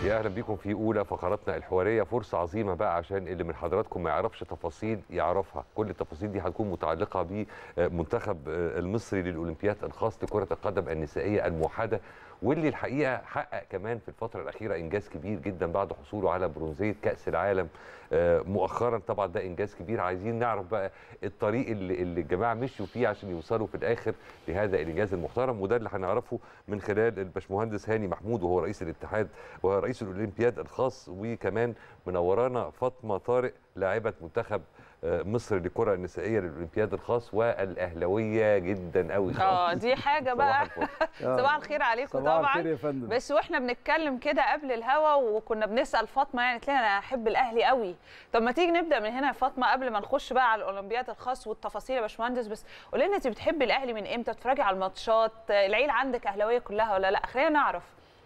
يا اهلا بيكم في اولى فقراتنا الحواريه فرصه عظيمه بقى عشان اللي من حضراتكم ما يعرفش تفاصيل يعرفها كل التفاصيل دي هتكون متعلقه بمنتخب المصري للاولمبياد الخاص لكره القدم النسائيه الموحده واللي الحقيقه حقق كمان في الفتره الاخيره انجاز كبير جدا بعد حصوله على برونزيه كاس العالم مؤخرا طبعا ده انجاز كبير عايزين نعرف بقى الطريق اللي, اللي الجماعه مشوا فيه عشان يوصلوا في الاخر لهذا الانجاز المحترم وده اللي هنعرفه من خلال الباشمهندس هاني محمود وهو رئيس الاتحاد ورئيس الاولمبياد الخاص وكمان منورانا فاطمه طارق لاعبه منتخب مصر للكره النسائيه للاولمبياد الخاص والاهلاويه جدا قوي اه دي حاجه بقى صباح الخير عليكم صباح طبعا الخير يا فندم. بس واحنا بنتكلم كده قبل الهوا وكنا بنسال فاطمه يعني قالت لنا انا احب الاهلي قوي طب ما تيجي نبدا من هنا يا فاطمه قبل ما نخش بقى على الاولمبياد الخاص والتفاصيل يا باشمهندس بس قولي لنا انت بتحبي الاهلي من امتى بتتفرجي على الماتشات العيله عندك اهلاويه كلها ولا لا خلينا نعرف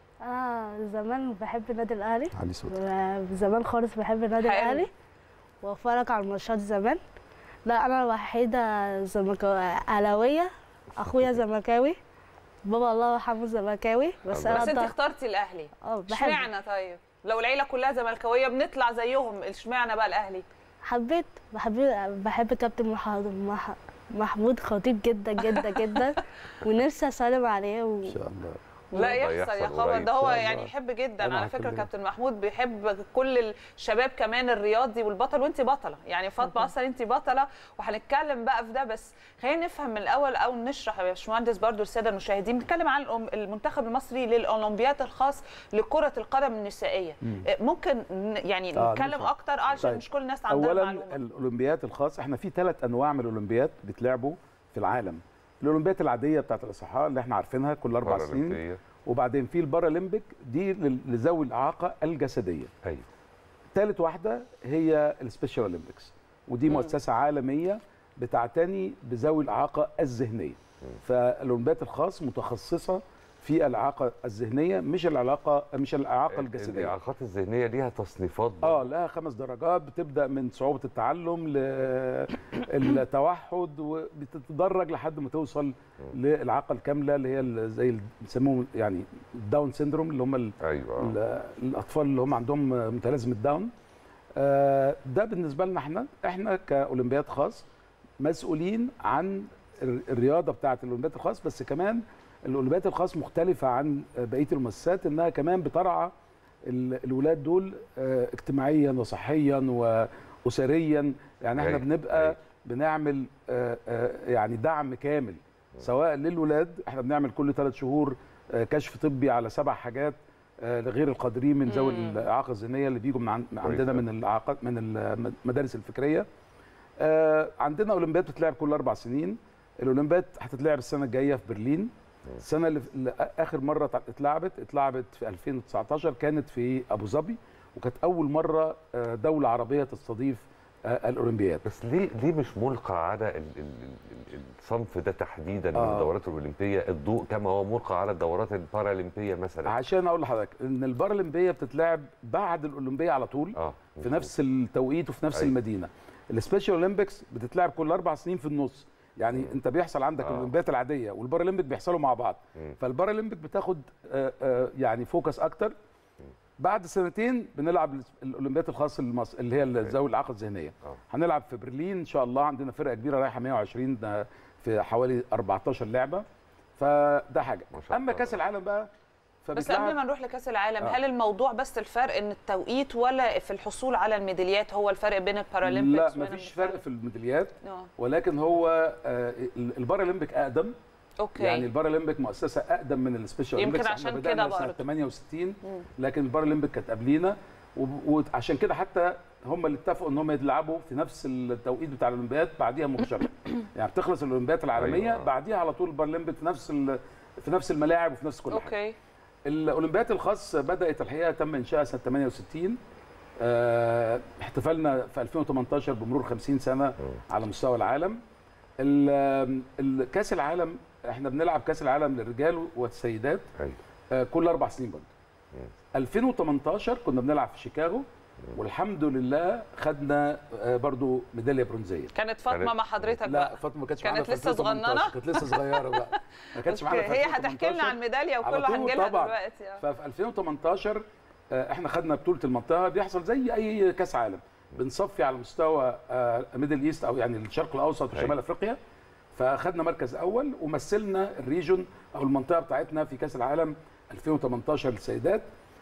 انا زمان بحب النادي الاهلي علي صوت زمان خالص بحب النادي حلو. الاهلي واتفرج على الماتشات زمان لا انا الوحيده زملكاويه اهلاويه اخويا زملكاوي بابا الله يرحمه زملكاوي بس انا بس انت أقدر- اخترتي الاهلي اه بحب اشمعنى طيب لو العيله كلها زملكاويه بنطلع زيهم اشمعنى بقى الاهلي حبيت بحب بحب كابتن مح- مح- محمود خطيب جدا جدا جدا ونفسي اسلم عليه و... ان شاء الله لا ده يحصل يا يحصل خبر قريب ده إن هو شاء يعني الله. يحب جدا أنا على فكره هكلمه. كابتن محمود بيحب كل الشباب كمان الرياضي والبطل وانت بطله يعني فاطمه اصلا انت بطله وهنتكلم بقى في ده بس خلينا نفهم من الاول او نشرح يا باشمهندس برضو الساده المشاهدين نتكلم عن الأم- المنتخب المصري للاولمبياد الخاص لكره القدم النسائيه ممكن ن- يعني آه، نتكلم نفهم. اكتر اه عشان طيب. مش كل الناس عندها اولا معلومه الاولمبياد الخاص احنا في ثلاث انواع من الاولمبياد بيتلعبوا في العالم الاولمبياد العاديه بتاعت الاصحاء اللي احنا عارفينها كل اربع سنين بارالمبية. وبعدين في البارالمبيك دي لل- لذوي الاعاقه الجسديه ايوه ثالث واحده هي السبيشال اولمبيكس ودي مؤسسه عالميه بتعتني بذوي الاعاقه الذهنيه فالاولمبياد الخاص متخصصه في الاعاقه الذهنيه مش العلاقه مش الاعاقه الجسديه الاعاقات الذهنيه ليها تصنيفات اه برضه. لها خمس درجات بتبدا من صعوبه التعلم للتوحد وبتتدرج لحد ما توصل للاعاقه الكامله اللي هي ال- زي ال- بيسموهم يعني الداون سيندروم اللي هم ال- ايوه ال- الاطفال اللي هم عندهم متلازمه داون آه، ده بالنسبه لنا احنا احنا كاولمبياد خاص مسؤولين عن الر- الرياضه بتاعه الاولمبياد الخاص بس كمان الاولمبياد الخاص مختلفه عن بقيه المؤسسات انها كمان بترعى ال- الولاد دول آه، اجتماعيا وصحيا واسريا يعني احنا أيوة، بنبقى أيوة. بنعمل آه، آه، يعني دعم كامل سواء للولاد احنا بنعمل كل ثلاث شهور آه، كشف طبي على سبع حاجات آه، لغير القادرين من ذوي مم. الاعاقه الذهنيه اللي بيجوا من عن- كويس عندنا أوي. من الاعاقات من المدارس الفكريه آه، عندنا اولمبياد بتتلعب كل اربع سنين الاولمبياد هتتلعب السنه الجايه في برلين السنه اللي اللي اخر مره اتلعبت اتلعبت في 2019 كانت في ابو ظبي وكانت اول مره آه، دوله عربيه تستضيف آه، الاولمبياد بس ليه ليه مش ملقى على ال- ال- ال- الصنف ده تحديدا من آه. الدورات الاولمبيه الضوء كما هو ملقى على الدورات البارالمبيه مثلا عشان اقول لحضرتك ان البارالمبيه بتتلعب بعد الاولمبيه على طول اه في نفس التوقيت وفي نفس أيوة. المدينه السبيشال اولمبيكس بتتلعب كل اربع سنين في النص يعني مم. انت بيحصل عندك آه. الاولمبيات العاديه والبارالمبيك بيحصلوا مع بعض مم. فالبارالمبيك بتاخد آه، آه، يعني فوكس اكتر بعد سنتين بنلعب الاولمبيات الخاصه لمصر اللي هي ذوي الاعاقه الذهنيه آه. هنلعب في برلين ان شاء الله عندنا فرقه كبيره رايحه 120 ده في حوالي 14 لعبه فده حاجه ما شاء اما الله. كاس العالم بقى بس فبيتلعب- قبل ما نروح لكاس العالم آه. هل الموضوع بس الفرق ان التوقيت ولا في الحصول على الميداليات هو الفرق بين البارالمبيكس لا مفيش فرق في الميداليات اه ولكن هو آه، البارالمبيك اقدم اوكي يعني البارالمبيك مؤسسه اقدم من السبيشال يمكن اولمبيكس عشان احنا كده بدانا سنه برضه. 68 مم. لكن البارالمبيك كانت قبلينا وب- وعشان كده حتى هم اللي اتفقوا ان هم يلعبوا في نفس التوقيت بتاع الاولمبياد بعديها مباشره يعني بتخلص الاولمبياد العالميه أيوة. بعديها على طول البارالمبيك في نفس ال- في نفس الملاعب وفي نفس كل حاجه اوكي الاولمبياد الخاص بدات الحقيقه تم انشائها سنه 68 آه، احتفلنا في 2018 بمرور 50 سنه على مستوى العالم ال- ال- كاس العالم احنا بنلعب كاس العالم للرجال والسيدات ايوه آه، كل اربع سنين برضه 2018 كنا بنلعب في شيكاغو والحمد لله خدنا آه، برضو ميداليه برونزيه كانت فاطمه كانت- مع حضرتك لا بقى فاطمه ما كانتش كانت معانا في لسه 2018. صغننة؟ كانت لسه صغيره بقى ما كانتش معانا أوكي، في هي هتحكي لنا 2018. عن الميداليه على وكله طول هنجي لها طبعاً. دلوقتي آه. ففي 2018 آه، احنا خدنا بطوله المنطقه بيحصل زي اي كاس عالم بنصفي على مستوى ميدل ايست او يعني الشرق الاوسط وشمال أيوة. افريقيا فاخدنا مركز اول ومثلنا الريجون او المنطقه بتاعتنا في كاس العالم 2018 للسيدات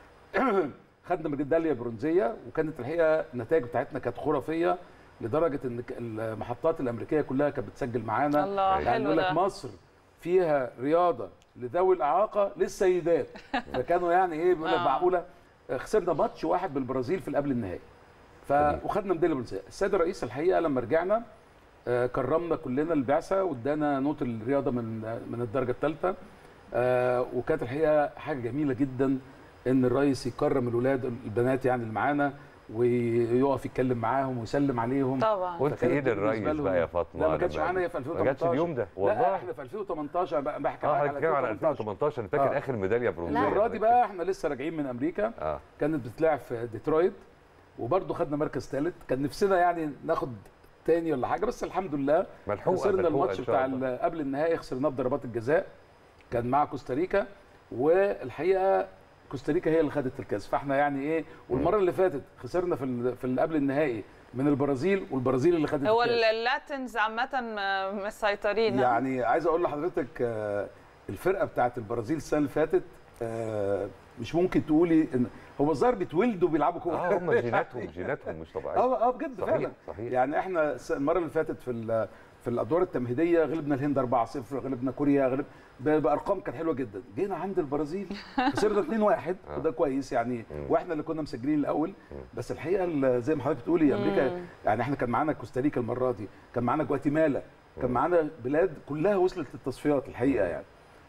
خدنا ميداليه برونزيه وكانت الحقيقه النتائج بتاعتنا كانت خرافيه لدرجه ان ك- المحطات الامريكيه كلها كانت بتسجل معانا الله يعني حلو يقول لك ده مصر فيها رياضه لذوي الاعاقه للسيدات فكانوا يعني ايه بيقول لك آه. معقوله خسرنا ماتش واحد بالبرازيل في قبل النهائي ف جميل. وخدنا ميداليه برونزيه السيد الرئيس الحقيقه لما رجعنا آه، كرمنا كلنا البعثه وادانا نوت الرياضه من من الدرجه الثالثه وكانت الحقيقه حاجه جميله جدا ان الرئيس يكرم الولاد البنات يعني اللي معانا ويقف يتكلم معاهم ويسلم عليهم طبعا قلت فكانت ايه دي للرئيس بالنسبة لهم- بقى يا فاطمه لا ما كانش لما- معانا هي في ما 2018 جاتش اليوم ده لا والله احنا في 2018 بقى بحكي اه معاك هنتكلم على 2018 انا فاكر آه. اخر ميداليه برونزيه المره دي بقى احنا لسه راجعين من امريكا اه كانت بتلعب في ديترويت وبرضه خدنا مركز ثالث كان نفسنا يعني ناخد تاني ولا حاجه بس الحمد لله ملحوقه خسرنا ملحوقة الماتش إن شاء بتاع الله. ال- قبل النهائي خسرناه بضربات الجزاء كان مع كوستاريكا والحقيقه كوستاريكا هي اللي خدت الكاس فاحنا يعني ايه والمره اللي فاتت خسرنا في ال- في ال- قبل النهائي من البرازيل والبرازيل اللي خدت هو الكاس اللاتنز عامه م- مسيطرين يعني عايز اقول لحضرتك آه، الفرقه بتاعت البرازيل السنه اللي فاتت آه، مش ممكن تقولي ان هو الظاهر بيتولدوا بيلعبوا كوره اه هم جيناتهم جيناتهم مش طبيعيه اه اه بجد صحيح فعلا صحيح يعني احنا الس- المره اللي فاتت في ال- في الادوار التمهيديه غلبنا الهند 4-0 غلبنا كوريا غلب ب- بارقام كانت حلوه جدا جينا عند البرازيل خسرنا 2-1 آه. وده كويس يعني مم. واحنا اللي كنا مسجلين الاول بس الحقيقه ال- زي ما حضرتك بتقولي امريكا مم. يعني احنا كان معانا كوستاريكا المره دي كان معانا جواتيمالا كان معانا بلاد كلها وصلت للتصفيات الحقيقه يعني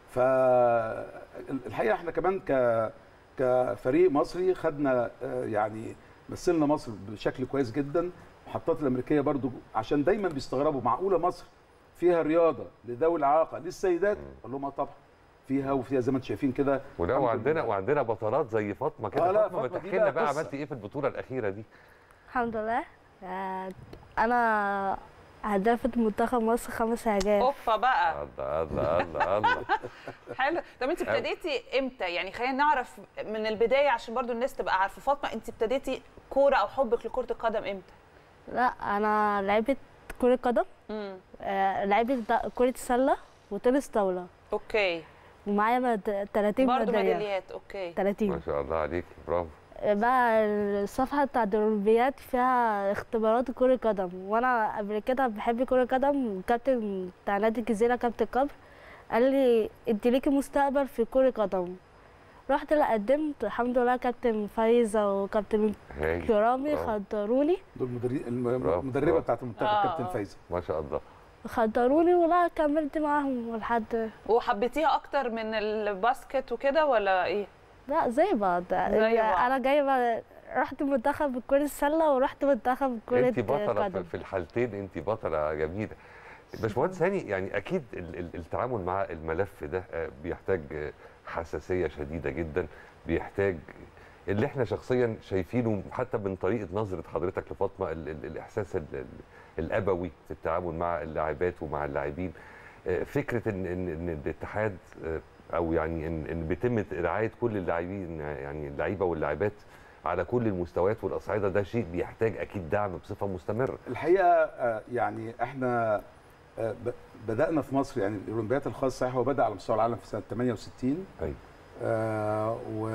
فالحقيقه احنا كمان ك كفريق مصري خدنا آه، يعني مثلنا مصر بشكل كويس جدا المحطات الامريكيه برضو عشان دايما بيستغربوا معقوله مصر فيها رياضه لذوي الاعاقه للسيدات اقول لهم اه طبعا فيها وفيها زي ما انتم شايفين كده ولا الحمد وعندنا لله. وعندنا بطلات زي فاطمه كده آه، لا، فاطمه ما فاطمة دي تحكي لنا بقى بقى قصة. عملتي ايه في البطوله الاخيره دي الحمد لله آه، انا هدافة منتخب مصر خمس اهداف اوبا بقى الله الله الله الله حلو طب انت ابتديتي امتى يعني خلينا نعرف من البدايه عشان برضو الناس تبقى عارفه فاطمه انت ابتديتي كوره او حبك لكره القدم امتى لا انا لعبت كرة قدم امم آه، لعبت د- كرة سلة وتنس طاولة اوكي ومعايا مد- 30 برضو ميدالية ميداليات اوكي 30 ما شاء الله عليك برافو بقى الصفحة بتاعت الأولمبياد فيها اختبارات كرة قدم وأنا قبل كده بحب كرة قدم والكابتن بتاع نادي الجزيرة كابتن كبر قال لي أنت ليكي مستقبل في كرة قدم رحت لا قدمت الحمد لله كابتن فايزة وكابتن هايل كرامي برافو. خدروني دول المدري- الم- برافو، المدربه برافو. بتاعت المنتخب آه، كابتن آه. فايزه ما شاء الله خدروني ولا كملت معاهم لحد وحبيتيها اكتر من الباسكت وكده ولا ايه لا زي بعض بعض. أنا جايبة رحت منتخب كرة السلة ورحت منتخب كرة انت بطله في- قدم في الحالتين انت بطله جميله باشمهندس هاني يعني اكيد ال- ال- التعامل مع الملف ده آه، بيحتاج آه، حساسيه شديده جدا بيحتاج اللي احنا شخصيا شايفينه حتى من طريقه نظره حضرتك لفاطمه ال ال الاحساس ال ال الابوي في التعامل مع اللاعبات ومع اللاعبين آه، فكره ان ان ان الاتحاد آه، او يعني ان ان بيتم رعايه كل اللاعبين يعني اللعيبه واللاعبات على كل المستويات والاصعده ده شيء بيحتاج اكيد دعم بصفه مستمره الحقيقه آه، يعني احنا آه، ب- بدانا في مصر يعني الاولمبياد الخاص صحيح هو بدا على مستوى العالم في سنه 68 ايوه آه و...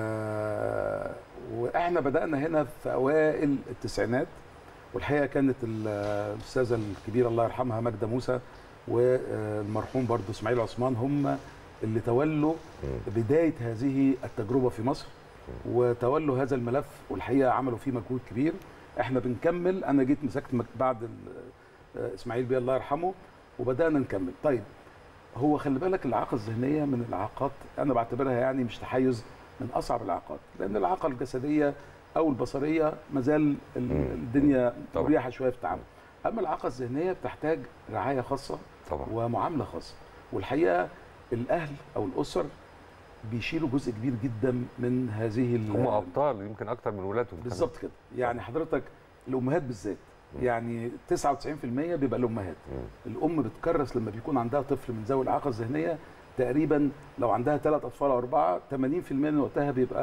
واحنا بدانا هنا في اوائل التسعينات والحقيقه كانت ال- الاستاذه الكبيره الله يرحمها ماجده موسى والمرحوم برضه اسماعيل عثمان هم اللي تولوا بدايه هذه التجربه في مصر وتولوا هذا الملف والحقيقه عملوا فيه مجهود كبير احنا بنكمل انا جيت مسكت مك- بعد ال- آه، اسماعيل بيه الله يرحمه وبدانا نكمل طيب هو خلي بالك الاعاقه الذهنيه من الاعاقات انا بعتبرها يعني مش تحيز من اصعب الاعاقات لان الاعاقه الجسديه او البصريه مازال ال- مم. الدنيا طبعا. مريحه شويه في التعامل اما الاعاقه الذهنيه بتحتاج رعايه خاصه طبعا ومعامله خاصه والحقيقه الاهل او الاسر بيشيلوا جزء كبير جدا من هذه ال- هم ابطال يمكن اكتر من ولادهم كمان. بالظبط كده يعني حضرتك الامهات بالذات مم. يعني 99% بيبقى الامهات مم. الام بتكرس لما بيكون عندها طفل من ذوي الاعاقه الذهنيه تقريبا لو عندها ثلاث اطفال او اربعه 80% من وقتها بيبقى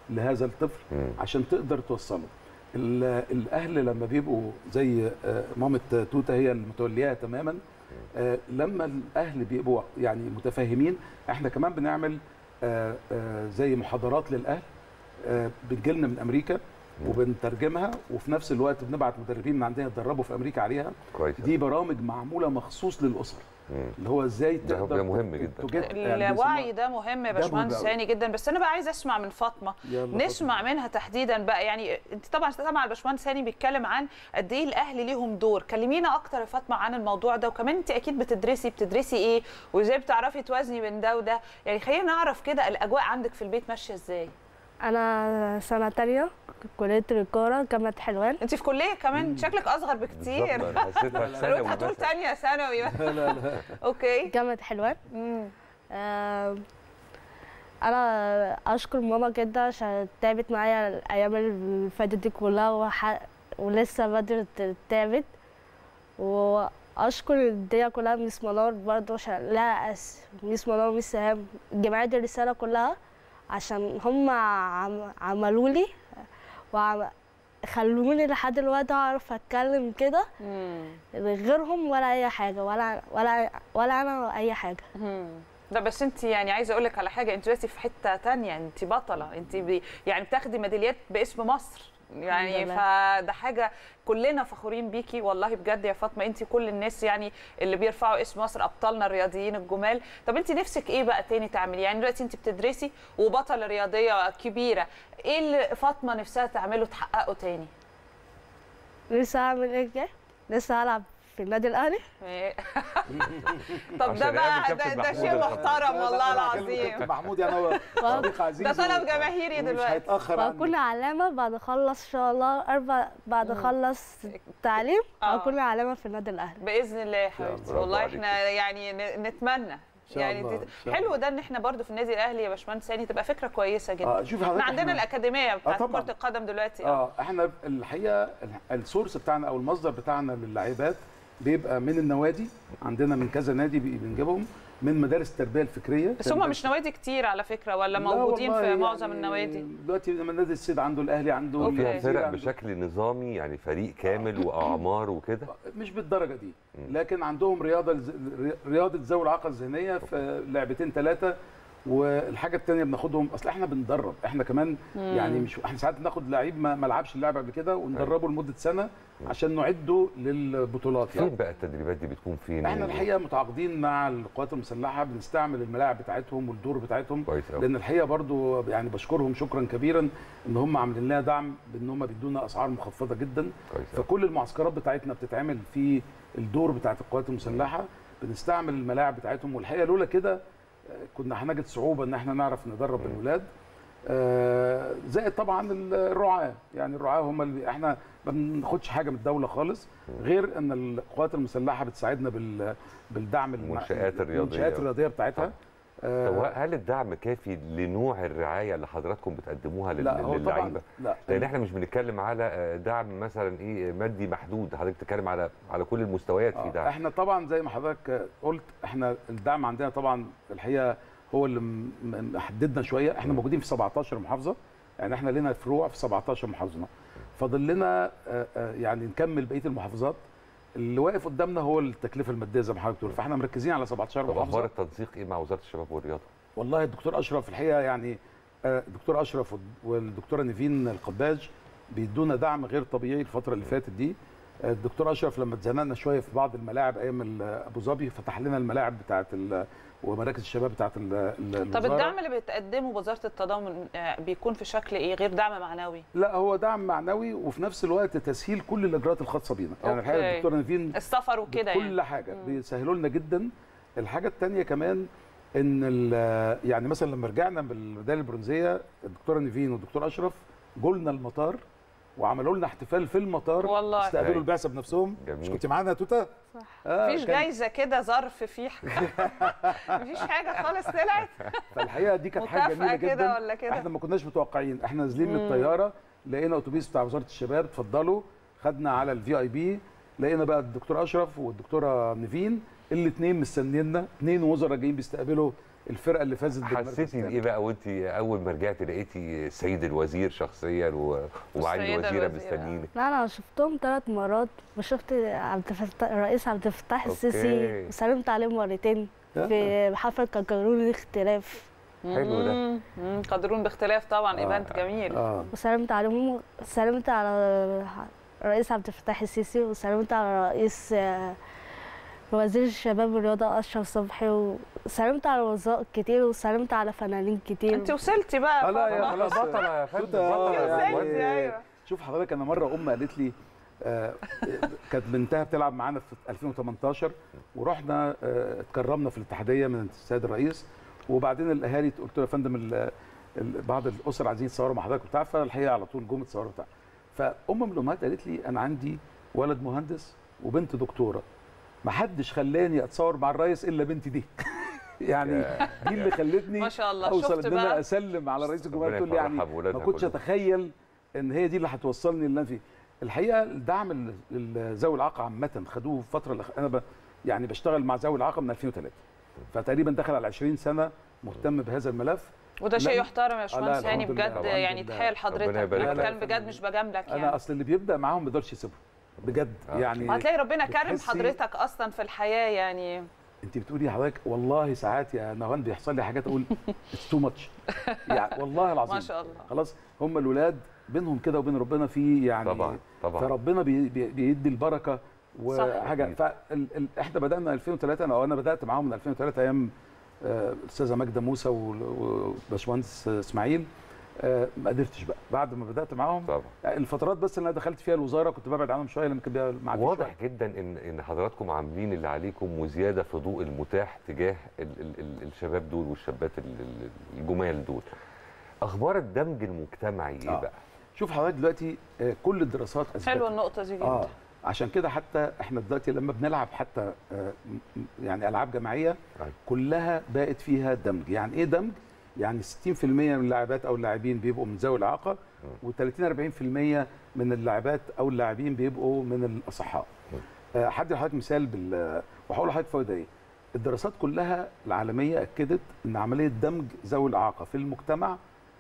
لهذا الطفل مم. عشان تقدر توصله ال- الاهل لما بيبقوا زي آه، مامة توته هي المتولية تماما آه، لما الاهل بيبقوا يعني متفاهمين احنا كمان بنعمل آه، آه، زي محاضرات للاهل آه، بتجيلنا من امريكا وبنترجمها وفي نفس الوقت بنبعت مدربين من عندنا يتدربوا في امريكا عليها كويس دي برامج معموله مخصوص للاسر مم. اللي هو ازاي ده- تقدر ده مهم جدا. تجد- يعني الوعي ده مهم يا ده مهم باشمهندس أوي. هاني جدا بس انا بقى عايزه اسمع من فاطمه يلا نسمع منها تحديدا بقى يعني انت طبعا طبعا الباشمهندس هاني بيتكلم عن قد ايه الاهل ليهم دور كلمينا اكتر يا فاطمه عن الموضوع ده وكمان انت اكيد بتدرسي بتدرسي ايه وازاي بتعرفي توازني بين ده وده يعني خلينا نعرف كده الاجواء عندك في البيت ماشيه ازاي انا سنه تانية كليه القاهره جامعه حلوان انت في كليه كمان شكلك اصغر بكتير بالظبط، أنا حسيتها في ثانوي قلت هتقول مثلاً. تانية ثانوي لا لا لا اوكي جامعه حلوان مم. آم، انا اشكر ماما جدا عشان تعبت معايا الايام اللي فاتت دي كلها وح... ولسه بدري تعبت واشكر الدنيا كلها ميس منار برضه عشان لها أس... ميس منار وميس سهام جمعية الرسالة كلها عشان هم عم... عملوا لي وعم... خلوني لحد دلوقتي اعرف اتكلم كده مم. غيرهم ولا اي حاجه ولا ولا ولا انا اي حاجه مم. لا بس انت يعني عايزه اقول لك على حاجه انت دلوقتي في حته تانية انت بطله انت بي يعني بتاخدي ميداليات باسم مصر يعني الحمد فده حاجه كلنا فخورين بيكي والله بجد يا فاطمه انت كل الناس يعني اللي بيرفعوا اسم مصر ابطالنا الرياضيين الجمال طب انت نفسك ايه بقى تاني تعملي يعني دلوقتي انت بتدرسي وبطله رياضيه كبيره ايه اللي فاطمه نفسها تعمله تحققه تاني لسه هعمل ايه جاي؟ لسه هلعب في النادي الاهلي إيه؟ طب ده عشان بقى نقابل ده, كابتن ده محمود شيء الخطيب. محترم لا، والله لا، أنا هكلم العظيم كابتن محمود يعني هو صديق عزيز ده طلب و- جماهيري ومش دلوقتي. هيتاخر عني. وهكون علامه بعد اخلص ان شاء الله اربع بعد اخلص تعليم آه. هكون علامه في النادي الاهلي باذن الله يا شاء حبيبتي الله. والله برافو احنا يعني ن- نتمنى شاء يعني الله، دي- إن شاء حلو الله. ده ان احنا برضو في النادي الاهلي يا باشمهندس هاني تبقى فكره كويسه جدا اه شوف احنا حضرتك عندنا إحنا- الاكاديميه بتاعت طبعاً. كره القدم دلوقتي اه اه احنا الحقيقه ال- السورس بتاعنا او المصدر بتاعنا للاعبات بيبقى من النوادي عندنا من كذا نادي بي- بنجيبهم من مدارس التربيه الفكريه بس هم مش نوادي كتير على فكره ولا لا موجودين والله في معظم يعني النوادي دلوقتي لما نادي السيد عنده الاهلي عنده أوكي. وفيها الجزيرة فرق عنده- بشكل نظامي يعني فريق كامل واعمار وكده مش بالدرجه دي لكن عندهم رياضه الز- رياضه ذوي الاعاقه الذهنيه في لعبتين ثلاثه والحاجه الثانيه بناخدهم اصل احنا بندرب احنا كمان يعني مش احنا ساعات بناخد لعيب ما ما لعبش اللعبه قبل كده وندربه لمده سنه عشان نعده للبطولات يعني فين بقى التدريبات دي بتكون فين احنا و- الحقيقه متعاقدين مع القوات المسلحه بنستعمل الملاعب بتاعتهم والدور بتاعتهم كويس أوي. لان الحقيقه برضو يعني بشكرهم شكرا كبيرا ان هم عاملين لنا دعم بان هم بيدونا اسعار مخفضه جدا كويس أوي. فكل المعسكرات بتاعتنا بتتعمل في الدور بتاعت القوات المسلحه بنستعمل الملاعب بتاعتهم والحقيقه لولا كده آه، كنا هنجد صعوبه ان احنا نعرف ندرب الولاد آه، زائد طبعا الرعاه يعني الرعاه هم اللي احنا ما بناخدش حاجه من الدوله خالص غير ان القوات المسلحه بتساعدنا بال بالدعم الم- المنشآت الرياضية. المنشآت الرياضيه بتاعتها طب آه، هل الدعم كافي لنوع الرعايه اللي حضراتكم بتقدموها لل- لا هو طبعا للعيبه؟ لا لان احنا مش بنتكلم على آه، دعم مثلا ايه مادي محدود حضرتك بتتكلم على على كل المستويات في آه، دعم احنا طبعا زي ما حضرتك قلت احنا الدعم عندنا طبعا الحقيقه هو اللي م- م- محددنا شويه احنا موجودين في 17 محافظه يعني احنا لنا فروع في 17 محافظه فاضل لنا آه، آه، يعني نكمل بقيه المحافظات اللي واقف قدامنا هو التكلفه الماديه زي ما حضرتك بتقول فاحنا مركزين على 17 طب اخبار محافظه التنسيق ايه مع وزاره الشباب والرياضه؟ والله الدكتور اشرف الحقيقه يعني آه، الدكتور اشرف والدكتوره نيفين القباج بيدونا دعم غير طبيعي الفتره اللي فاتت دي آه، الدكتور اشرف لما اتزنقنا شويه في بعض الملاعب ايام ال- ابو ظبي فتح لنا الملاعب بتاعه ال- ومراكز الشباب بتاعه ال- ال- طب الوزارة. الدعم اللي بتقدمه وزاره التضامن آه، بيكون في شكل ايه غير دعم معنوي لا هو دعم معنوي وفي نفس الوقت تسهيل كل الاجراءات الخاصه بينا يعني الحقيقه أوكي. الدكتوره نيفين السفر وكده كل يعني حاجه بيسهلوا لنا جدا الحاجه الثانيه كمان ان ال- يعني مثلا لما رجعنا بالميداليه البرونزيه الدكتوره نيفين والدكتور اشرف جولنا المطار وعملوا لنا احتفال في المطار والله. استقبلوا هاي. البعثه بنفسهم جميل. مش كنت معانا يا توته؟ صح آه مفيش كان- جايزه كده ظرف فيه مفيش حاجه خالص طلعت فالحقيقه دي كانت حاجه مكافأة جميله كده جدا ولا كده؟ احنا ما كناش متوقعين احنا نازلين من الطياره لقينا اتوبيس بتاع وزاره الشباب اتفضلوا خدنا على الفي اي بي لقينا بقى الدكتور اشرف والدكتوره نيفين الاثنين مستنينا اثنين وزراء جايين بيستقبلوا الفرقه اللي فازت بالمركز حسيتي الثاني. بايه بقى وانت اول ما رجعتي لقيتي سيد الوزير شخصيا و- ومعالي والسيدة الوزيره الوزيرة. مستنيينك لا انا شفتهم ثلاث مرات وشفت عبد الفتاح الرئيس عبد الفتاح أوكي. السيسي وسلمت عليه مرتين آه. في حفله كاكارون الاختلاف حلو ده. مم. مم. قادرون باختلاف طبعا آه. ايفنت جميل اه وسلمت عليهم سلمت على الرئيس عبد الفتاح السيسي وسلمت على رئيس آه، وزير الشباب والرياضه اشرف صبحي وسلمت على وزراء كتير وسلمت على فنانين كتير انت وصلتي بقى آه، لا، يا فاطمة. خلاص. بطله يا فندم توتة، بطله آه، يا يعني- وصلتي ايوه شوف حضرتك انا مره ام قالت لي آه، كانت بنتها بتلعب معانا في 2018 ورحنا آه، اتكرمنا في الاتحاديه من السيد الرئيس وبعدين الاهالي قلت له يا فندم ال- ال- بعض الاسر عايزين يتصوروا مع حضرتك وبتاع فالحقيقه على طول جم اتصوروا بتاع فام من الامهات قالت لي انا عندي ولد مهندس وبنت دكتوره ما حدش خلاني اتصور مع الرئيس الا بنتي دي يعني دي اللي خلتني ما شاء الله اوصل شفت ان انا بقى اسلم على رئيس الجمهوريه ربنا تقول لي يعني يفرحها بولادها ما كنتش كلهم. اتخيل ان هي دي اللي هتوصلني اللي انا فيه الحقيقه الدعم ال- ال- ذوي الاعاقه عامه خدوه في فتره الأخ- انا ب... يعني بشتغل مع ذوي الاعاقه من 2003 فتقريبا دخل على 20 سنه مهتم بهذا الملف وده شيء لا. يحترم يا لا، باشمهندس هاني الحمد لله، بجد الحمد يعني لله. تحيه ربنا لحضرتك يبارك انا لك. بتكلم بجد مش بجاملك انا يعني اصل اللي بيبدا معاهم ما يقدرش يسيبهم بجد آه. يعني وهتلاقي ربنا كرم بتحسي- حضرتك اصلا في الحياه يعني انت بتقولي حضرتك والله ساعات يا نهان بيحصل لي حاجات اقول اتس تو ماتش يعني والله العظيم ما شاء الله خلاص هم الولاد بينهم كده وبين ربنا في يعني طبعا طبعا فربنا بي بي بيدي البركه وحاجه أكيد. فال ال احنا بدانا 2003 انا انا بدات معاهم من 2003 ايام آه، الاستاذه ماجده موسى وال- وباشمهندس اسماعيل آه، ما قدرتش بقى بعد ما بدات معاهم طبعا الفترات بس اللي انا دخلت فيها الوزاره كنت ببعد عنهم شويه لما كان بيبقى معدي واضح شوية. جدا ان ان حضراتكم عاملين اللي عليكم وزياده في ضوء المتاح تجاه ال ال ال الشباب دول والشابات ال- ال- الجمال دول اخبار الدمج المجتمعي ايه آه. بقى شوف حضرتك دلوقتي آه، كل الدراسات اثبتت حلوه النقطه دي جدا اه عشان كده حتى احنا دلوقتي لما بنلعب حتى آه، م- م- يعني العاب جماعيه أيوة. كلها بقت فيها دمج يعني ايه دمج يعني 60% من اللاعبات او اللاعبين بيبقوا من ذوي الاعاقه و30 40% من اللاعبات او اللاعبين بيبقوا من الاصحاء آه، هدي لحضرتك مثال بال وهقول لحضرتك فوائد ايه الدراسات كلها العالميه اكدت ان عمليه دمج ذوي الاعاقه في المجتمع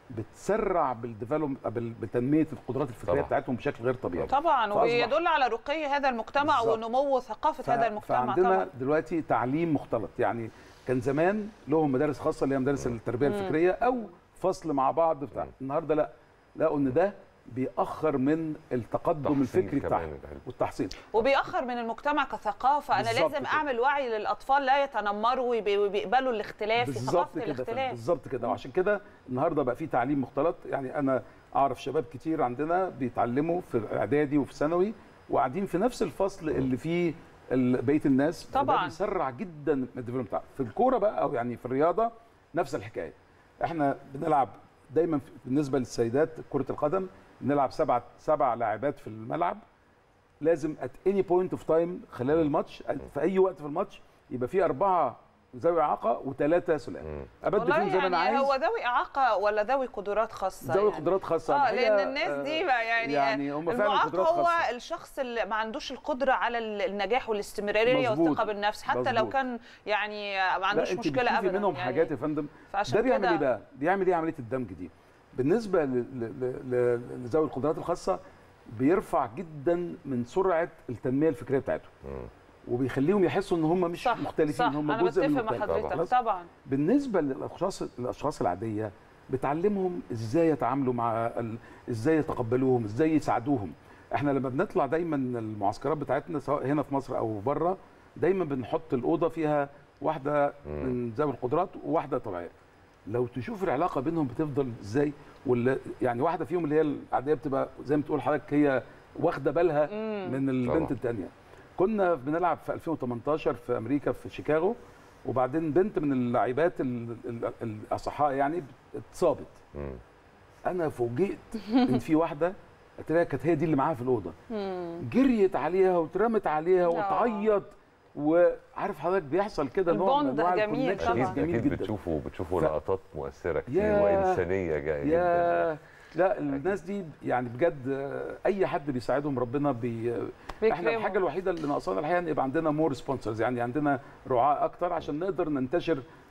بتسرع بالديفلوب بال- بتنميه القدرات الفكريه طبعا. بتاعتهم بشكل غير طبيعي طبعا فأصبح- وبيدل على رقي هذا المجتمع بالظبط. ونمو ثقافه ف- هذا المجتمع فعندنا طبعا دلوقتي تعليم مختلط يعني كان زمان لهم مدارس خاصه اللي هي مدارس التربيه الفكريه او فصل مع بعض بتاع النهارده لا لقوا ان ده بيأخر من التقدم تحصيل الفكري كمان بتاعهم العلم. والتحصيل وبيأخر من المجتمع كثقافه انا بالظبط لازم كده. اعمل وعي للاطفال لا يتنمروا ويبي- وبيقبلوا الاختلاف في بالظبط ثقافه كده فندم، الاختلاف بالظبط كده وعشان كده النهارده بقى في تعليم مختلط يعني انا اعرف شباب كتير عندنا بيتعلموا في اعدادي وفي ثانوي وقاعدين في نفس الفصل اللي فيه ال- بقيه الناس فده طبعاً. بيسرع جدا من الديفلوبمنت بتاعه في الكوره بقى او يعني في الرياضه نفس الحكايه احنا بنلعب دايما في- بالنسبه للسيدات كره القدم بنلعب سبعه سبع لاعبات في الملعب لازم ات اني بوينت اوف تايم خلال الماتش في اي وقت في الماتش يبقى في اربعه ذوي اعاقه وثلاثه سلام ابدل والله فيهم زي ما انا يعني عايز هو ذوي اعاقه ولا ذوي قدرات خاصه ذوي يعني. قدرات خاصه اه الحقيقة، لان الناس دي بقى يعني, يعني هم فعلا المعاق قدرات هو خاصه الشخص اللي ما عندوش القدره على ال- النجاح والاستمراريه مظبوط. والثقه بالنفس حتى لو مظبوط. كان يعني ما لا عندوش انت مشكله بتشوفي ابدا منهم يعني حاجات يا فندم فعشان ده بيعمل كده ايه بقى؟ بيعمل ايه عمليه الدمج دي؟ بالنسبه ل- ل- ل- ل- لذوي القدرات الخاصه بيرفع جدا من سرعه التنميه الفكريه بتاعتهم وبيخليهم يحسوا ان هم مش صح مختلفين صح هم انا جزء من بتفق مع المختلف. حضرتك خلاص؟ طبعا بالنسبه للاشخاص الاشخاص العاديه بتعلمهم ازاي يتعاملوا مع ال... ازاي يتقبلوهم ازاي يساعدوهم احنا لما بنطلع دايما المعسكرات بتاعتنا سواء هنا في مصر او بره دايما بنحط الاوضه فيها واحده من ذوي القدرات وواحده طبيعيه لو تشوف العلاقه بينهم بتفضل ازاي ولا يعني واحده فيهم اللي هي العاديه بتبقى زي ما تقول حضرتك هي واخده بالها من البنت طبعا. الثانيه كنا بنلعب في 2018 في امريكا في شيكاغو وبعدين بنت من اللاعبات ال- ال- الاصحاء يعني اتصابت مم. انا فوجئت ان في واحده هتلاقيها كانت هي دي اللي معاها في الاوضه جريت عليها واترمت عليها وتعيط وعارف حضرتك بيحصل كده نوع من البوند انواع جميل الconnections طبعاً. اكيد جميل اكيد جدا بتشوفوا بتشوفوا ف- لقطات مؤثره كتير ياه. وانسانيه جا- جدا يا لا الناس دي يعني بجد آه، اي حد بيساعدهم ربنا بي احنا بيكرموا. الحاجه الوحيده اللي ناقصانا الحقيقه ان يبقى عندنا مور سبونسرز يعني عندنا رعاة اكتر عشان نقدر ننتشر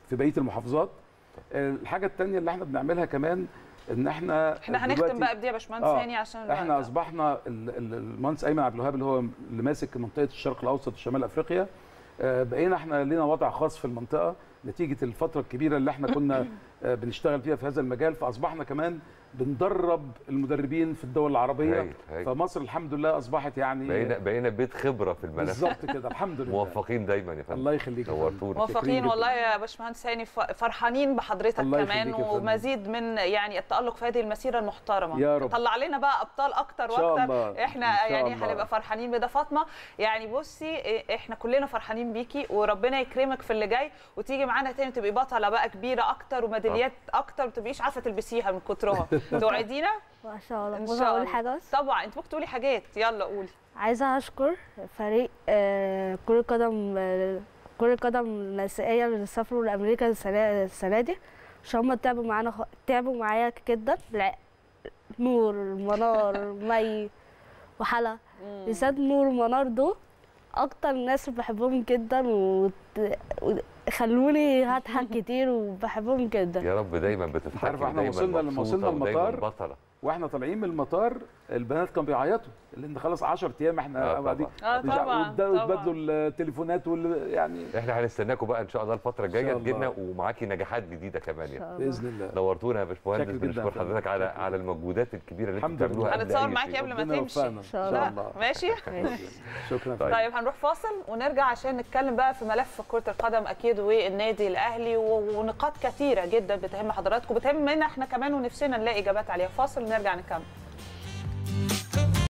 في بقيه المحافظات الحاجه الثانيه اللي احنا بنعملها كمان ان احنا احنا هنختم دلوقتي- بقى بدي يا باشمهندس آه، هاني عشان الوقت. احنا اصبحنا ال- ال- المهندس ايمن عبد الوهاب اللي هو اللي ماسك منطقه الشرق الاوسط وشمال افريقيا آه، بقينا احنا لنا وضع خاص في المنطقه نتيجه الفتره الكبيره اللي احنا كنا آه، بنشتغل فيها في هذا المجال فاصبحنا كمان بندرب المدربين في الدول العربيه هايل، هايل. فمصر الحمد لله اصبحت يعني بقينا بقينا بيت خبره في الملف بالظبط كده الحمد لله موفقين دايما يا فندم الله يخليك يا فندم. نورتونا موفقين شاكرين والله جداً. يا باشمهندس هاني ف- فرحانين بحضرتك الله كمان يخليك يا فندم. ومزيد من يعني التألق في هذه المسيره المحترمه يا رب. طلع لنا بقى ابطال اكتر إن شاء واكتر الله. احنا إن شاء يعني الله. هنبقى فرحانين بده فاطمه يعني بصي إيه، احنا كلنا فرحانين بيكي وربنا يكرمك في اللي جاي وتيجي معانا تاني تبقي بطله بقى كبيره اكتر وميداليات اكتر ما تبقيش عارفه تلبسيها من كترها توعدينا ما شاء الله ان ممكن شاء اقول الله حاجه بس طبعا انت ممكن تقولي حاجات يلا قولي عايزه اشكر فريق آه، كره قدم آه، كره قدم النسائيه اللي سافروا لامريكا السنه السنه دي عشان هم تعبوا معانا خ- تعبوا معايا جدا الع- نور منار مي وحلا بالذات نور ومنار دول اكتر ناس بحبهم جدا وت- وخلوني هضحك كتير وبحبهم جدا يا رب دايما بتضحكي عارف احنا ودايما وصلنا لما مبسوطة وصلنا ودايما المطار بطله واحنا طالعين من المطار البنات كانوا بيعيطوا لان خلاص 10 ايام احنا آه، قاعدين طبعاً. اه مش ع- طبعا وبدأوا طبعا يتبادلوا التليفونات وال يعني احنا هنستناكم بقى ان شاء الله الفتره الجايه شاء الله. تجينا ومعاكي نجاحات جديده كمان إن يعني شاء الله. باذن الله نورتونا يا باشمهندس شكرا جداً بنشكر يا فندم. حضرتك على شكرا. على المجهودات الكبيره اللي انتوا الحمد لله. بتعملوها قبل هنتصور أي معاكي شيء. قبل ما ربنا تمشي. يوفقنا. إن شاء ان الله. شاء الله ماشي ماشي. شكرا طيب. طيب هنروح فاصل ونرجع عشان نتكلم بقى في ملف كرة القدم أكيد والنادي الأهلي و- ونقاط كثيرة جدا بتهم حضراتكم بتهمنا احنا كمان ونفسنا نلاقي إجابات عليها فاصل ونرجع نكمل